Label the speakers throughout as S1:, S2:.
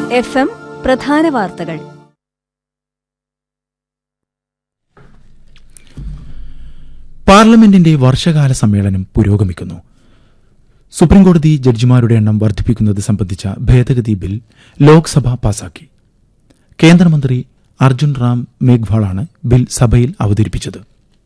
S1: F M പ്രധാന വാർത്തകൾ
S2: പാർലമെന്റിന്റെ വർഷകാല സമ്മേളനം പുരോഗമിക്കുന്നു സുപ്രീംകോടതി ജഡ്ജിമാരുടെ എണ്ണം വർദ്ധിപ്പിക്കുന്നത് സംബന്ധിച്ച ഭേദഗതി ബിൽ ലോക്സഭ പാസാക്കി കേന്ദ്രമന്ത്രി അർജുൻ റാം മേഘ്വാളാണ് ബിൽ സഭയിൽ അവതരിപ്പിച്ചത്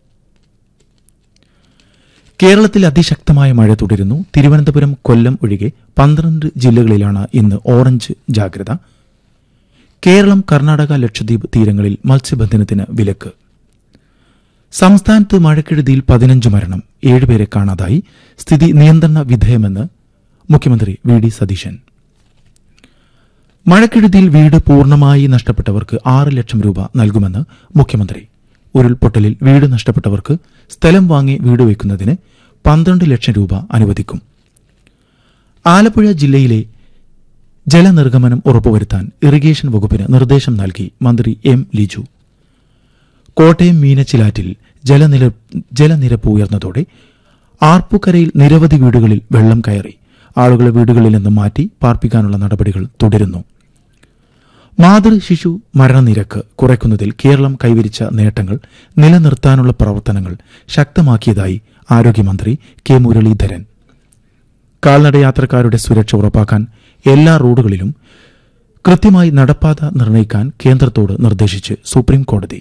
S2: കേരളത്തിൽ അതിശക്തമായ മഴ തുടരുന്നു തിരുവനന്തപുരം കൊല്ലം ഒഴികെ പന്ത്രണ്ട് ജില്ലകളിലാണ് ഇന്ന് ഓറഞ്ച് ജാഗ്രത കേരളം കർണാടക ലക്ഷദ്വീപ് തീരങ്ങളിൽ മത്സ്യബന്ധനത്തിന് വിലക്ക് സംസ്ഥാനത്ത് മഴക്കെടുതിയിൽ പതിനഞ്ച് മരണം ഏഴുപേരെ കാണാതായി സ്ഥിതി നിയന്ത്രണ വിധേയമെന്ന് മുഖ്യമന്ത്രി വി ഡി സതീശൻ മഴക്കെടുതിയിൽ വീട് പൂർണ്ണമായി നഷ്ടപ്പെട്ടവർക്ക് ആറ് ലക്ഷം രൂപ നൽകുമെന്ന് മുഖ്യമന്ത്രി ഉരുൾപൊട്ടലിൽ വീട് നഷ്ടപ്പെട്ടവർക്ക് സ്ഥലം വാങ്ങി വീട് വയ്ക്കുന്നതിന് പന്ത്രണ്ട് ലക്ഷം രൂപ അനുവദിക്കും ആലപ്പുഴ ജില്ലയിലെ ജലനിർഗമനം ഉറപ്പുവരുത്താൻ ഇറിഗേഷൻ വകുപ്പിന് നിർദ്ദേശം നൽകി മന്ത്രി എം ലിജു കോട്ടയം മീനച്ചിലാറ്റിൽ ജലനില ജലനിരപ്പ് ഉയർന്നതോടെ ആർപ്പുക്കരയിൽ നിരവധി വീടുകളിൽ വെള്ളം കയറി ആളുകളെ വീടുകളിൽ നിന്ന് മാറ്റി പാർപ്പിക്കാനുള്ള നടപടികൾ തുടരുന്നു മാതൃ ശിശു മരണനിരക്ക് കുറയ്ക്കുന്നതിൽ കേരളം കൈവരിച്ച നേട്ടങ്ങൾ നിലനിർത്താനുള്ള പ്രവർത്തനങ്ങൾ ശക്തമാക്കിയതായി ആരോഗ്യമന്ത്രി കെ മുരളീധരൻ കാൽനട യാത്രക്കാരുടെ സുരക്ഷ ഉറപ്പാക്കാൻ എല്ലാ റോഡുകളിലും കൃത്യമായി നടപ്പാത നിർണ്ണയിക്കാൻ കേന്ദ്രത്തോട് നിർദ്ദേശിച്ച് സുപ്രീം കോടതി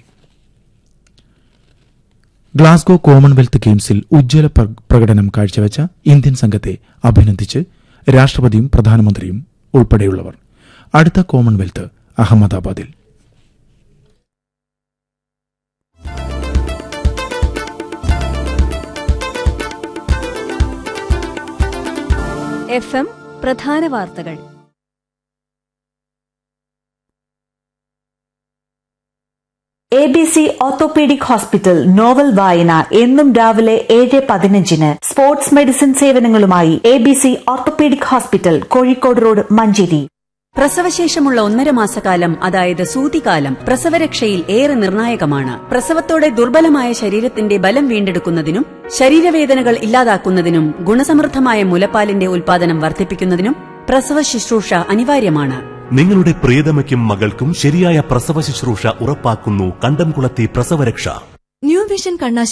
S2: ഗ്ലാസ്ഗോ കോമൺവെൽത്ത് ഗെയിംസിൽ ഉജ്ജ്വല പ്ര- പ്രകടനം കാഴ്ചവെച്ച ഇന്ത്യൻ സംഘത്തെ അഭിനന്ദിച്ച് രാഷ്ട്രപതിയും പ്രധാനമന്ത്രിയും ഉൾപ്പെടെയുള്ളവർ അടുത്ത കോമൺവെൽത്ത് അഹമ്മദാബാദിൽ
S1: എഫ് എം പ്രധാന വാർത്തകൾ
S3: A B C orthopaedic hospital novel വായന എന്നും രാവിലെ ഏഴ് പതിനഞ്ചിന് സ്പോർട്സ് മെഡിസിൻ സേവനങ്ങളുമായി A B C orthopaedic hospital Kozhikode road Manjeri
S4: പ്രസവശേഷമുള്ള ഒന്നര മാസക്കാലം അതായത് സൂതികാലം പ്രസവരക്ഷയിൽ ഏറെ നിർണായകമാണ് പ്രസവത്തോടെ ദുർബലമായ ശരീരത്തിന്റെ ബലം വീണ്ടെടുക്കുന്നതിനും ശരീരവേദനകൾ ഇല്ലാതാക്കുന്നതിനും ഗുണസമൃദ്ധമായ മുലപ്പാലിന്റെ ഉൽപാദനം വർദ്ധിപ്പിക്കുന്നതിനും പ്രസവ ശുശ്രൂഷ അനിവാര്യമാണ്
S5: നിങ്ങളുടെ പ്രിയതമയ്ക്കും മകൾക്കും ശരിയായ പ്രസവ ശുശ്രൂഷ ഉറപ്പാക്കുന്നു കണ്ടംകുളത്തി പ്രസവരക്ഷ
S6: ന്യൂ വിഷൻ കണ്ണാശ